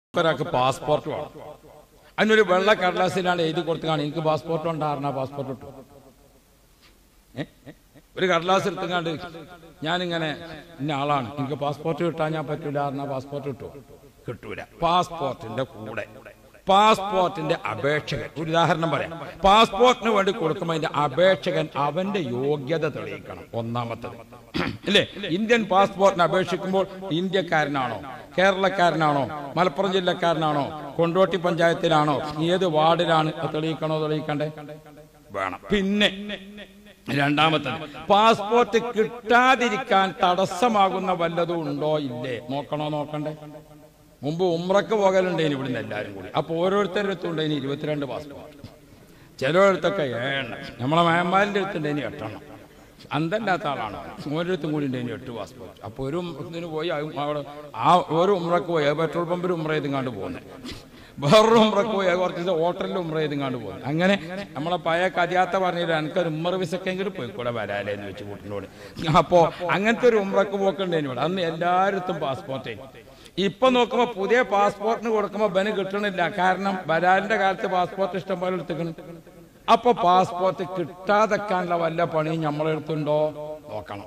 ഒരാൾക്ക് പാസ്പോർട്ട് വേണം അതിനൊരു വെള്ള കടലാസിലാണ് എഴുതി കൊടുത്തുകാണ് എനിക്ക് പാസ്പോർട്ട് ഉണ്ടായിരുന്ന പാസ്പോർട്ട് ഇട്ടു ഏ? ഒരു കടലാസ് എടുത്തുകാണ്ട് ഞാനിങ്ങനെ ഇന്ന ആളാണ് എനിക്ക് പാസ്പോർട്ട് കിട്ടാൻ ഞാൻ പറ്റൂല പറഞ്ഞാൽ പാസ്പോർട്ട് കിട്ടുമോ കിട്ടൂല പാസ്പോർട്ടിന്റെ കൂടെ പാസ്പോർട്ടിന്റെ അപേക്ഷകൻ ഒരു ഉദാഹരണം പറയാം പാസ്പോർട്ടിന് വേണ്ടി കൊടുക്കുമ്പോൾ അതിന്റെ അപേക്ഷകൻ അവന്റെ യോഗ്യത തെളിയിക്കണം ഒന്നാമത്തത് അല്ലേ ഇന്ത്യൻ പാസ്പോർട്ടിന് അപേക്ഷിക്കുമ്പോൾ ഇന്ത്യക്കാരനാണോ കേരളക്കാരനാണോ മലപ്പുറം ജില്ലക്കാരനാണോ കൊണ്ടോട്ടി പഞ്ചായത്തിലാണോ ഏത് വാർഡിലാണ് അത് തെളിയിക്കണോ തെളിയിക്കണ്ടേ വേണം പിന്നെ രണ്ടാമത്തത് പാസ്പോർട്ട് കിട്ടാതിരിക്കാൻ തടസ്സമാകുന്ന വല്ലതും ഉണ്ടോ ഇല്ലേ നോക്കണോ നോക്കണ്ടേ മുമ്പ് ഉമ്രക്ക് പോകലുണ്ടേനി ഇവിടുന്ന് എല്ലാവരും കൂടി അപ്പൊ ഓരോരുത്തരുടെ അടുത്തുണ്ടേനി ഇരുപത്തിരണ്ട് പാസ്പോർട്ട് ചിലയിടത്തൊക്കെ ഏഴെണ്ണം നമ്മളെ മയന്മാരിന്റെ അടുത്തുണ്ടേനി എട്ടെണ്ണം അന്തല്ലാത്ത ആളാണ് ഓരോരുത്തും കൂടി ഉണ്ടേനി എട്ട് പാസ്പോർട്ട് അപ്പൊ ഒരു ഇതിന് പോയി അത് അവിടെ ആ ഒരു ഉമ്രക്ക് പോയി പെട്രോൾ പമ്പിൽ ഉമ്ര ചെയ്തുങ്ങാണ്ട് പോകുന്നത് വേറൊരു ഉമ്രക്ക് പോയി അത് കുറച്ച് ദിവസം ഹോട്ടലിൽ ഉമ്ര ചെയ്തുങ്ങാണ്ട് പോകുന്നത് അങ്ങനെ നമ്മളെ പഴയ കഥയാത്ത പറഞ്ഞില്ല എനിക്കൊരു ഉമ്മർ വിസക്കെങ്കിലും പോയി കൂടെ വരാലേ എന്ന് വെച്ച് കൂട്ടിനോട് അപ്പോ അങ്ങനത്തെ ഒരു ഉമ്രക്ക് പോക്കുണ്ടേനി ഇവിടെ അന്ന് എല്ലായിടത്തും പാസ്പോർട്ടേ ഇപ്പൊ നോക്കുമ്പോ പുതിയ പാസ്പോർട്ടിന് കൊടുക്കുമ്പോ ബന് കിട്ടണില്ല കാരണം വരാലിന്റെ കാലത്ത് പാസ്പോർട്ട് ഇഷ്ടം പോലെ എടുത്തുക്കണം അപ്പൊ പാസ്പോർട്ട് കിട്ടാതെക്കാനുള്ള വല്ല പണിയും നമ്മളെടുത്തുണ്ടോ നോക്കണം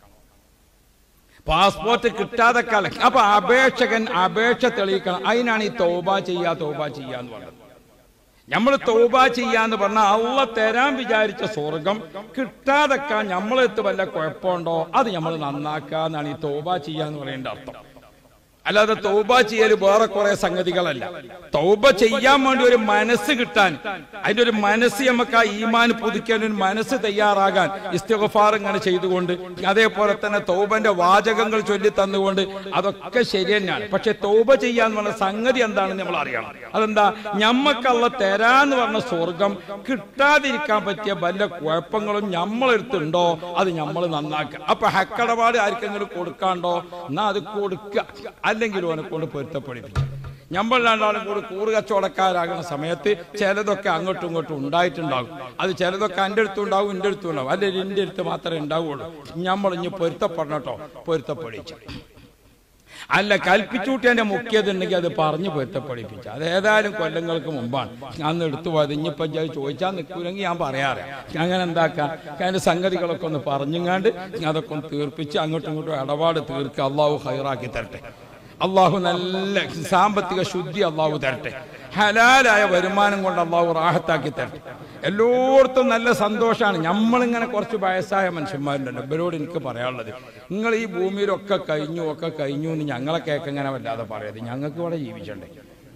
പാസ്പോർട്ട് കിട്ടാതെ കാലം അപ്പൊ അപേക്ഷകൻ അപേക്ഷ തെളിയിക്കണം അതിനാണ് ഈ തോബ ചെയ്യാ തോബ ചെയ്യാന്ന് പറഞ്ഞത് നമ്മൾ തോബ ചെയ്യാന്ന് പറഞ്ഞാൽ അള്ള തരാൻ വിചാരിച്ച സ്വർഗം കിട്ടാതെക്കാൻ നമ്മളെടുത്ത് വല്ല കുഴപ്പമുണ്ടോ അത് നമ്മൾ നന്നാക്കാന്നാണ് ഈ തോബ ചെയ്യാന്ന് പറയേണ്ട അർത്ഥം അല്ലാതെ തൗബ ചെയ്യൽ വേറെ കുറെ സംഗതികളല്ല തൗബ ചെയ്യാൻ വേണ്ടി ഒരു മനസ്സ് കിട്ടാൻ അതിന്റെ ഒരു മനസ്സ് നമുക്ക് ആ ഈമാൻ പുതുക്കാൻ ഒരു മനസ്സ് തയ്യാറാകാൻ ഇസ്തിഗഫാർ ഇങ്ങനെ ചെയ്തുകൊണ്ട് അതേപോലെ തന്നെ തൗബന്റെ വാചകങ്ങൾ ചൊല്ലി തന്നുകൊണ്ട് അതൊക്കെ ശരി തന്നെയാണ് പക്ഷെ തൗബ ചെയ്യാന്ന് പറഞ്ഞ സംഗതി എന്താണെന്ന് നമ്മൾ അറിയണം അതെന്താ ഞമ്മക്കള്ള തരാന്ന് പറഞ്ഞ സ്വർഗം കിട്ടാതിരിക്കാൻ പറ്റിയ വല്ല കുഴപ്പങ്ങളും നമ്മളെടുത്തുണ്ടോ അത് നമ്മൾ നന്നാക്കുക അപ്പൊ ഹക്കടപാട് ആർക്കെങ്കിലും കൊടുക്കാണ്ടോ എന്നാ അത് കൊടുക്കുക അല്ലെങ്കിൽ ഓനെ കൊണ്ട് പൊരുത്തപ്പെടിപ്പിക്കും നമ്മൾ രണ്ടാളും കൂടി കൂറ് കച്ചവടക്കാരാകുന്ന സമയത്ത് ചിലതൊക്കെ അങ്ങോട്ടും ഇങ്ങോട്ടും ഉണ്ടായിട്ടുണ്ടാകും അത് ചിലതൊക്കെ എൻ്റെ അടുത്തും ഉണ്ടാവും എൻ്റെ അടുത്തും ഉണ്ടാവും അല്ലെങ്കിൽ എൻ്റെ അടുത്ത് മാത്രമേ ഉണ്ടാവുള്ളൂ നമ്മൾ ഇനി പൊരുത്തപ്പെടണട്ടോ പൊരുത്തപ്പെടിച്ചു അല്ല കൽപ്പിച്ചൂട്ടി എന്റെ മുഖ്യതുണ്ടെങ്കിൽ അത് പറഞ്ഞു പൊരുത്തപ്പെടിപ്പിച്ചു അത് ഏതായാലും കൊല്ലങ്ങൾക്ക് മുമ്പാണ് അന്ന് എടുത്തു പോയത് ഇനിയിപ്പം ഞാൻ ചോദിച്ചാൽ നിൽക്കൂലെങ്കിൽ ഞാൻ പറയാറ് അങ്ങനെ എന്താക്കാം അതിന്റെ സംഗതികളൊക്കെ ഒന്ന് പറഞ്ഞുങ്ങാണ്ട് അതൊക്കെ ഒന്ന് തീർപ്പിച്ച് അങ്ങോട്ടും ഇങ്ങോട്ടും ഇടപാട് തീർക്കുക അള്ളാഹു ഹൈറാക്കി തരട്ടെ അള്ളാഹു നല്ല സാമ്പത്തിക ശുദ്ധി അള്ളാഹു തരട്ടെ ഹലാലായ വരുമാനം കൊണ്ട് അള്ളാഹു റാഹത്താക്കി തരട്ടെ എല്ലായിടത്തും നല്ല സന്തോഷമാണ് നമ്മളിങ്ങനെ കുറച്ച് വയസ്സായ മനുഷ്യന്മാരുണ്ടല്ലോ ഇവരോട് എനിക്ക് പറയാനുള്ളത് നിങ്ങൾ ഈ ഭൂമിയിലൊക്കെ കഴിഞ്ഞു ഒക്കെ കഴിഞ്ഞു എന്ന് ഞങ്ങളെ കേൾക്കങ്ങനെ വല്ലാതെ പറയത് ഞങ്ങൾക്ക് ഇവിടെ ജീവിച്ചണ്ടേ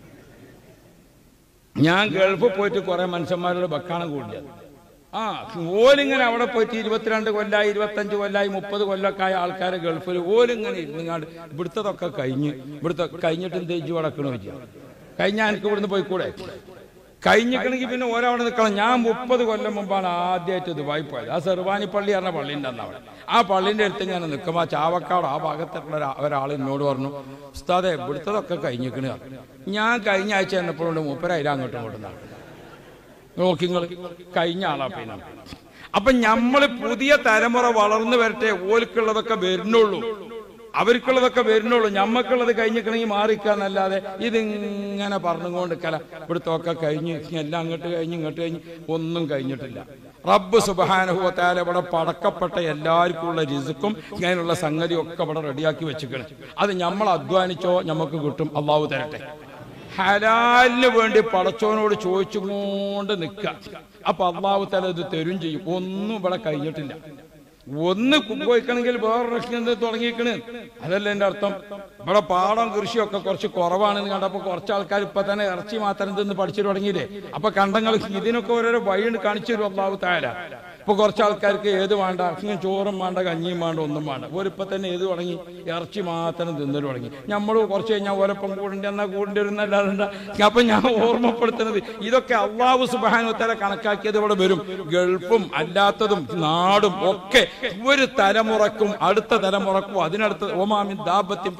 ഞാൻ ഗൾഫിൽ പോയിട്ട് കുറെ മനുഷ്യന്മാരോട് ബക്കാണം കൂടിയത് ആ ഓലിങ്ങനെ അവിടെ പോയിട്ട് ഇരുപത്തിരണ്ട് കൊല്ലായി ഇരുപത്തഞ്ച് കൊല്ലായി മുപ്പത് കൊല്ലമൊക്കെ ആയ ആൾക്കാരെ ഗൾഫിൽ ഓലിങ്ങനെ ഇരുന്നുങ്ങാണ്ട് ഇവിടുത്തതൊക്കെ കഴിഞ്ഞ് ഇവിടുത്തെ കഴിഞ്ഞിട്ട് എന്ത് ഇജ്ജ് വടക്കണോ വെച്ചാൽ കഴിഞ്ഞാൽ എനിക്ക് ഇവിടുന്ന് പോയിക്കൂടെ കഴിഞ്ഞിക്കണമെങ്കിൽ പിന്നെ ഓരവിടെ നിൽക്കണം ഞാൻ മുപ്പത് കൊല്ലം മുമ്പാണ് ആദ്യമായിട്ട് ദുബായി പോയത് ആ സെർവാനി പള്ളി പറഞ്ഞ പള്ളിൻ്റെ അന്ന് അവിടെ ആ പള്ളിൻ്റെ അടുത്ത് ഞാൻ നിൽക്കുമ്പോൾ ആ ചാവക്കാട് ആ ഭാഗത്തുള്ള ഒരാ- ഒരാൾ എന്നോട് പറഞ്ഞു ഉസ്താദെ ഇവിടുത്തതൊക്കെ കഴിഞ്ഞിക്കണ് പറഞ്ഞു. ഞാൻ കഴിഞ്ഞ ആഴ്ച ചെന്നപ്പോഴുണ്ട് മൂപ്പരായിരം അങ്ങോട്ടും ഇങ്ങോട്ടും നടന്നു നോക്കി നിങ്ങൾ കഴിഞ്ഞ ആളാ പിന്നെ അപ്പൊ നമ്മള് പുതിയ തലമുറ വളർന്നു വരട്ടെ ഓൽക്കുള്ളതൊക്കെ വരുന്നുള്ളൂ അവർക്കുള്ളതൊക്കെ വരുന്നുള്ളൂ ഞമ്മക്കുള്ളത് കഴിഞ്ഞിക്കണമെങ്കിൽ മാറിക്കാന്നല്ലാതെ ഇതിങ്ങനെ പറഞ്ഞുകൊണ്ട് കല ഇവിടുത്തെ ഒക്കെ കഴിഞ്ഞ് എല്ലാം അങ്ങോട്ട് കഴിഞ്ഞ് ഇങ്ങോട്ട് കഴിഞ്ഞ് ഒന്നും കഴിഞ്ഞിട്ടില്ല റബ്ബ് സുബാനുഭവത്താല ഇവിടെ പടക്കപ്പെട്ട എല്ലാവർക്കും ഉള്ള രിസുക്കും ഇങ്ങനെയുള്ള സംഗതിയും ഒക്കെ ഇവിടെ റെഡിയാക്കി വെച്ചിക്കണം അത് നമ്മൾ അധ്വാനിച്ചോ നമുക്ക് കിട്ടും അള്ളാഹു തരട്ടെ ഹലാലിന് വേണ്ടി പടച്ചോനോട് ചോദിച്ചുകൊണ്ട് നിൽക്കുക അപ്പൊ അള്ളാഹു തല ഇത് തരും ചെയ്യും ഒന്നും ഇവിടെ കഴിഞ്ഞിട്ടില്ല ഒന്ന് പോയിക്കണമെങ്കിൽ വേറെ ലക്ഷ്യം തുടങ്ങിയേക്കണ് അതല്ല എന്റെ അർത്ഥം ഇവിടെ പാടം കൃഷിയൊക്കെ കുറച്ച് കുറവാണെന്ന് കണ്ടപ്പോ കുറച്ച് ആൾക്കാർ ഇപ്പൊ തന്നെ ഇറച്ചി മാത്രം തിന്ന് പഠിച്ചു തുടങ്ങിയില്ലേ അപ്പൊ കണ്ടങ്ങൾ ഇതിനൊക്കെ ഓരോരോ വഴി കാണിച്ചു തരും അള്ളാഹു താര ഇപ്പൊ കുറച്ച് ആൾക്കാർക്ക് ഏത് വേണ്ട ഇങ്ങനെ ചോറും വേണ്ട കഞ്ഞിയും വേണ്ട ഒന്നും വേണ്ട ഓരിപ്പൊ തന്നെ ഏത് തുടങ്ങി ഇറച്ചി മാത്രം തിന്നൽ തുടങ്ങി നമ്മൾ കുറച്ച് കഴിഞ്ഞാൽ ഓരപ്പം കൂടേണ്ടി എന്നാ കൂടേണ്ടി വരുന്നല്ലാതെ അപ്പൊ ഞാൻ ഓർമ്മപ്പെടുത്തുന്നത് ഇതൊക്കെ അള്ളാഹു സുബാനുത്തല കണക്കാക്കിയത് ഇവിടെ വരും ഗൾഫും അല്ലാത്തതും നാടും ഒക്കെ ഒരു തലമുറക്കും അടുത്ത തലമുറക്കും അതിനടുത്ത് ഓമാമിൻ ദാപത്യം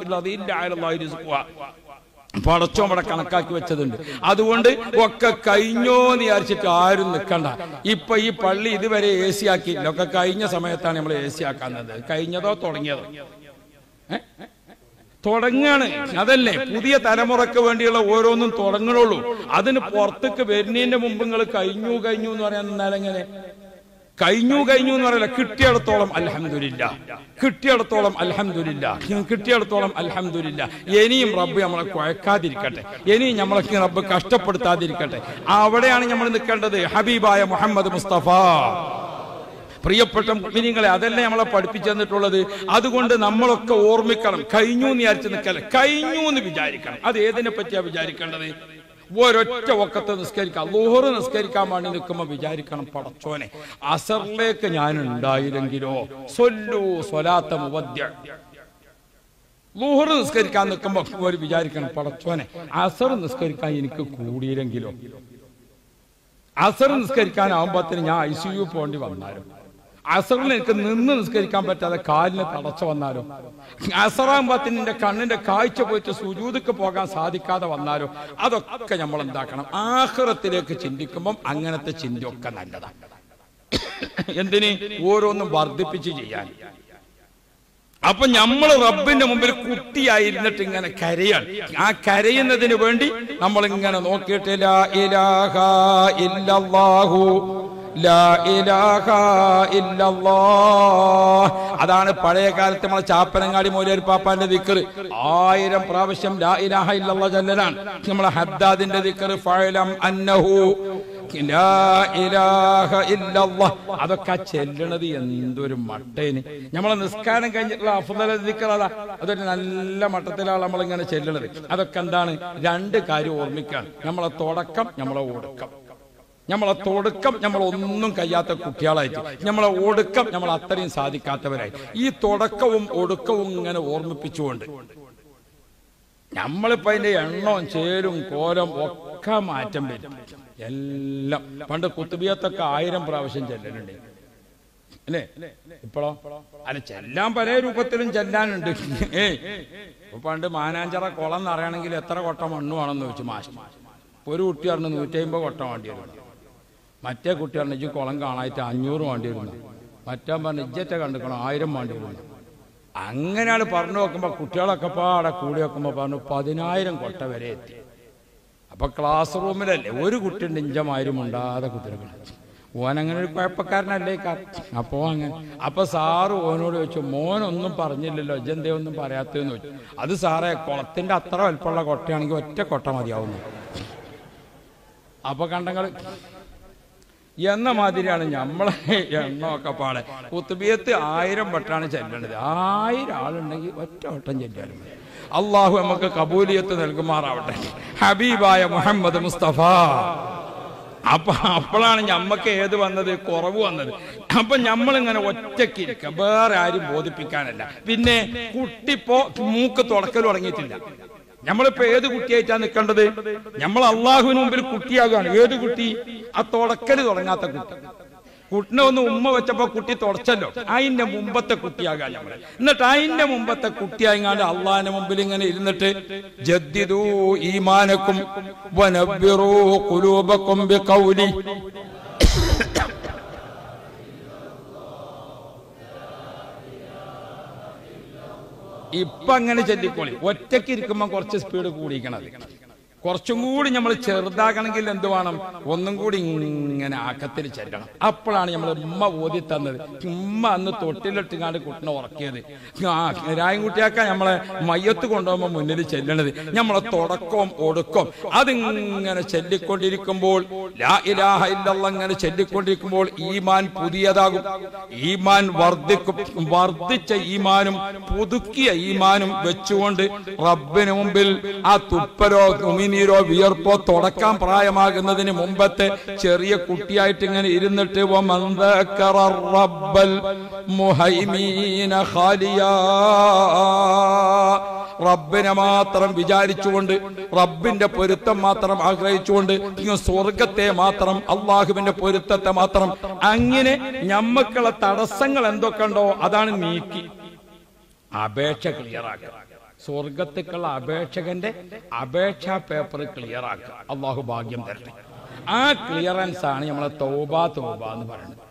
പടച്ചോ ഇവിടെ കണക്കാക്കി വെച്ചതുണ്ട് അതുകൊണ്ട് ഒക്കെ കഴിഞ്ഞോ എന്ന് വിചാരിച്ചിട്ട് ആരും നിൽക്കണ്ട ഇപ്പൊ ഈ പള്ളി ഇതുവരെ എ സി ആക്കിയില്ല ഒക്കെ കഴിഞ്ഞ സമയത്താണ് നമ്മൾ എ സി ആക്കുന്നത് കഴിഞ്ഞതോ തുടങ്ങിയതോ ഏ? തുടങ്ങാണ് അതല്ലേ പുതിയ തലമുറക്ക് വേണ്ടിയുള്ള ഓരോന്നും തുടങ്ങണുള്ളൂ അതിന് പുറത്തേക്ക് വരുന്നതിന്റെ മുമ്പ് നിങ്ങൾ കഴിഞ്ഞു കഴിഞ്ഞു എന്ന് പറയാൻ നിന്നാലെങ്ങനെ കഴിഞ്ഞു കഴിഞ്ഞു എന്ന് പറയില്ല കിട്ടിയിടത്തോളം അൽഹംദുലില്ല കിട്ടിയിടത്തോളം അൽഹംദുലില്ല കിട്ടിയിടത്തോളം അൽഹംദുലില്ല ഇനിയും റബ്ബ് നമ്മളെ കുഴക്കാതിരിക്കട്ടെ ഇനിയും നമ്മളെ റബ്ബ് കഷ്ടപ്പെടുത്താതിരിക്കട്ടെ അവിടെയാണ് നമ്മൾ നിൽക്കേണ്ടത് ഹബീബായ മുഹമ്മദ് മുസ്തഫ പ്രിയപ്പെട്ട മുഅ്മിനീങ്ങളെ അതല്ലേ നമ്മളെ പഠിപ്പിച്ചു തന്നിട്ടുള്ളത് അതുകൊണ്ട് നമ്മളൊക്കെ ഓർമ്മിക്കണം കഴിഞ്ഞു എന്ന് വിചാരിച്ച് നിൽക്കല്ല കഴിഞ്ഞു എന്ന് വിചാരിക്കണം അത് ഏതിനെ പറ്റിയാ വിചാരിക്കേണ്ടത് ഒരൊറ്റ ഒക്കത്ത് നിസ്കരിക്കാം ലോഹറ് നിസ്കരിക്കാൻ വേണ്ടി നിൽക്കുമ്പോൾ വിചാരിക്കണം പടച്ചോനെ അസറിലേക്ക് ഞാൻ ഉണ്ടായില്ലെങ്കിലോ സൊല്ലു സ്വലാത്ത മുവദ്യ ലൂഹറ് നിസ്കരിക്കാൻ നിൽക്കുമ്പോൾ ഒരു വിചാരിക്കണം പടച്ചോനെ അസർ നിസ്കരിക്കാൻ എനിക്ക് കൂടിയില്ലെങ്കിലോ അസർ നിസ്കരിക്കാനാവുമ്പത്തിന് ഞാൻ ഐ സി യു പോകേണ്ടി വന്നാലും അസറിന് എനിക്ക് നിന്ന് നിസ്കരിക്കാൻ പറ്റാതെ കാലിന് തടച്ച വന്നാലോ അസറാകുമ്പത്തിന് എന്റെ കണ്ണിന്റെ കാഴ്ച പോയിട്ട് സുജൂതിക്ക് പോകാൻ സാധിക്കാതെ വന്നാലോ അതൊക്കെ നമ്മൾ എന്താക്കണം ആഹ്റത്തിലേക്ക് ചിന്തിക്കുമ്പം അങ്ങനത്തെ ചിന്തയൊക്കെ നല്ലതാണ് എന്തിന് ഓരോന്നും വർദ്ധിപ്പിച്ച് ചെയ്യാൻ അപ്പൊ നമ്മൾ റബ്ബിന്റെ മുമ്പിൽ കുട്ടിയായിരുന്നിട്ട് ഇങ്ങനെ കരയാണ് ആ കരയുന്നതിന് വേണ്ടി നമ്മൾ ഇങ്ങനെ നോക്കിയിട്ട് ലാ ഇലാഹ ഇല്ലല്ലാഹു ലാ ഇലാഹ ഇല്ലല്ലാഹ് അതാണ് പഴയ കാലത്ത് നമ്മളെ ചാപ്പനങ്ങാടി മോലിയർ പാപ്പാന്റെ ദിക്കർ ആയിരം പ്രാവശ്യം ലാ ഇലാഹ ഇല്ലല്ലാഹ് ചൊല്ലലാണ് നമ്മളെ ഹദ്ദാദിന്റെ ദിക്കർ ഫഅലം അന്നഹു ലാ ഇലാഹ ഇല്ലല്ലാഹ് അതൊക്കെ ആ ചെല്ലണത് എന്തൊരു മട്ടേന് നമ്മളെ നിസ്കാരം കഴിഞ്ഞിട്ടുള്ള അഫ്ദല ദിക്കർ അതാ അതൊരു നല്ല മട്ടത്തിലാണ് നമ്മളിങ്ങനെ ചെല്ലണത് അതൊക്കെ എന്താണ് രണ്ട് കാര്യം ഓർമ്മിക്കാൻ നമ്മളെ തുടക്കം നമ്മളെ ഒടുക്കം നമ്മളെ തുടക്കം നമ്മൾ ഒന്നും കഴിയാത്ത കുട്ടികളായിട്ട് നമ്മളെ ഒടുക്കം നമ്മൾ അത്രയും സാധിക്കാത്തവരായി ഈ തുടക്കവും ഒടുക്കവും ഇങ്ങനെ ഓർമ്മിപ്പിച്ചുകൊണ്ട് നമ്മളിപ്പോ അതിന്റെ എണ്ണവും ചേരും കോലം ഒക്കെ മാറ്റം വരും എല്ലാം പണ്ട് കുത്തുബിയത്തൊക്കെ ആയിരം പ്രാവശ്യം ചെല്ലലുണ്ട് അല്ലേ ഇപ്പോഴോ അല്ല ചെല്ലാൻ പല രൂപത്തിലും ചെല്ലാനുണ്ട് ഏയ് ഇപ്പൊ പണ്ട് മാനാഞ്ചറ കുളം നിറയണമെങ്കിൽ എത്ര കൊട്ട മണ്ണ് വേണമെന്ന് ചോദിച്ചു മാഷ് ഒരു കുട്ടി പറഞ്ഞു നൂറ്റി അമ്പത് കൊട്ട വേണ്ടി വരും മറ്റേ കുട്ടി പറഞ്ഞു ഇജ്ജ് കുളം കാണായിട്ട് അഞ്ഞൂറ് വേണ്ടി വരുന്നു മറ്റേ പറഞ്ഞു ഇജ്ജറ്റ കണ്ടുക്കണം ആയിരം വേണ്ടി വരുന്നു അങ്ങനെയാണ് പറഞ്ഞു നോക്കുമ്പോ കുട്ടികളൊക്കെ പാടെ കൂടി നോക്കുമ്പോ പറഞ്ഞു പതിനായിരം കൊട്ട വരെ എത്തി അപ്പൊ ക്ലാസ് റൂമിലല്ലേ ഒരു കുട്ടിയുണ്ട് ഇഞ്ചമായിരം ഉണ്ടാതെ കുട്ടികൾ ഓനങ്ങനെ ഒരു കുഴപ്പക്കാരനല്ലേ കാ അപ്പോ അങ്ങനെ അപ്പൊ സാറ് ഓനോട് ചോദിച്ചു മോനൊന്നും പറഞ്ഞില്ലല്ലോ ഇജെന്തേ ഒന്നും പറയാത്തതെന്ന് ചോദിച്ചു അത് സാറേ കുളത്തിന്റെ അത്ര വലുപ്പമുള്ള കൊട്ടയാണെങ്കിൽ ഒറ്റ കൊട്ട മതിയാവുന്നു അപ്പൊ കണ്ടങ്ങള് എന്ന മാതിരിയാണ് നമ്മളെ എണ്ണമൊക്കെ പാടെ കുത്തുബിയത്ത് ആയിരം വട്ടാണ് ചെല്ലേണ്ടത് ആയിരം ആളുണ്ടെങ്കിൽ ഒറ്റ വട്ടം ചെല്ലാനും മതി. അള്ളാഹു നമുക്ക് കബൂലിയത്ത് നൽകുമാറാവട്ടെ ഹബീബായ മുഹമ്മദ് മുസ്തഫ അപ്പൊ അപ്പോഴാണ് ഞമ്മക്ക് ഏത് വന്നത് കുറവ് വന്നത് അപ്പൊ നമ്മളിങ്ങനെ ഒറ്റക്കിരിക്ക വേറെ ആരും ബോധിപ്പിക്കാനല്ല പിന്നെ കുട്ടിപ്പോ മൂക്ക് തുടക്കൽ തുടങ്ങിയിട്ടില്ല നമ്മളിപ്പോ ഏത് കുട്ടിയായിട്ടാണ് നിൽക്കേണ്ടത് നമ്മൾ അള്ളാഹുവിന് മുമ്പിൽ കുട്ടിയാകുകയാണ് ഏത് കുട്ടി ആ തുടക്കല് തുടങ്ങാത്ത കുട്ടി കുട്ടിനെ ഒന്ന് ഉമ്മ വെച്ചപ്പോ കുട്ടി തുടച്ചല്ലോ അതിന്റെ മുമ്പത്തെ കുട്ടിയാകാൻ നമ്മള് എന്നിട്ട് അതിന്റെ മുമ്പത്തെ കുട്ടിയായിങ്ങാണ്ട് അള്ളാഹിന്റെ മുമ്പിൽ ഇങ്ങനെ ഇരുന്നിട്ട് ജദ്ദിദൂ ഈമാനക്കും വനബ്ബിറൂ ഖുലൂബക്കും ബിഖൗലി ഇപ്പൊ അങ്ങനെ ചെല്ലിക്കോളി ഒറ്റയ്ക്ക് ഇരിക്കുമ്പോ കുറച്ച് സ്പീഡ് കൂടിക്കണത് കുറച്ചും കൂടി നമ്മൾ ചെറുതാകണമെങ്കിൽ എന്ത് വേണം ഒന്നും കൂടി ഇങ്ങനെ ആക്കത്തിൽ ചെല്ലണം അപ്പോഴാണ് നമ്മൾ ഉമ്മ ഓതി തന്നത് ഉമ്മ അന്ന് തൊട്ടിലിട്ടുകാണ്ട് കുട്ടിനെ ഉറക്കിയത് ആ രായൻകുട്ടിയാക്ക നമ്മളെ മയ്യത്ത് കൊണ്ടുപോകുമ്പോൾ മുന്നിൽ ചെല്ലണത് നമ്മളെ തുടക്കവും ഒടുക്കവും അതിങ്ങനെ ചെല്ലിക്കൊണ്ടിരിക്കുമ്പോൾ ലാ ഇലാഹ ഇല്ലല്ലാഹ് ഇങ്ങനെ ചെല്ലിക്കൊണ്ടിരിക്കുമ്പോൾ ഈമാൻ പുതിയതാകും ഈമാൻ വർദ്ധിക്കും വർദ്ധിച്ച ഈമാനും പുതുക്കിയ ഈമാനും വെച്ചുകൊണ്ട് റബ്ബിന് മുമ്പിൽ ആ തുപ്പലോ ഉമിനീരോ വിയർപ്പോ തുടക്കാൻ പ്രായമാകുന്നതിന് മുമ്പത്തെ ചെറിയ കുട്ടിയായിട്ട് ഇങ്ങനെ ഇരുന്നിട്ട് വമൻ ذكر الرب المهيمين خاليا റബ്ബിനെ മാത്രം വിചാരിച്ചുകൊണ്ട് റബ്ബിന്റെ പൊരുത്തം മാത്രം ആഗ്രഹിച്ചുകൊണ്ട് ഇങ്ങ് സ്വർഗത്തെ മാത്രം അള്ളാഹുവിന്റെ പൊരുത്തത്തെ മാത്രം അങ്ങനെ ഞമ്മക്കുള്ള തടസ്സങ്ങൾ എന്തൊക്കെ ഉണ്ടോ അതാണ് നീക്കി അപേക്ഷ ക്ലിയർ ആക്കുക സ്വർഗത്തേക്കുള്ള അപേക്ഷകന്റെ അപേക്ഷാ പേപ്പർ ക്ലിയർ ആക്കുക അള്ളാഹു ഭാഗ്യം തരട്ടെ ആ ക്ലിയറൻസ് ആണ് നമ്മളെ തോബ തോബ എന്ന് പറയുന്നത്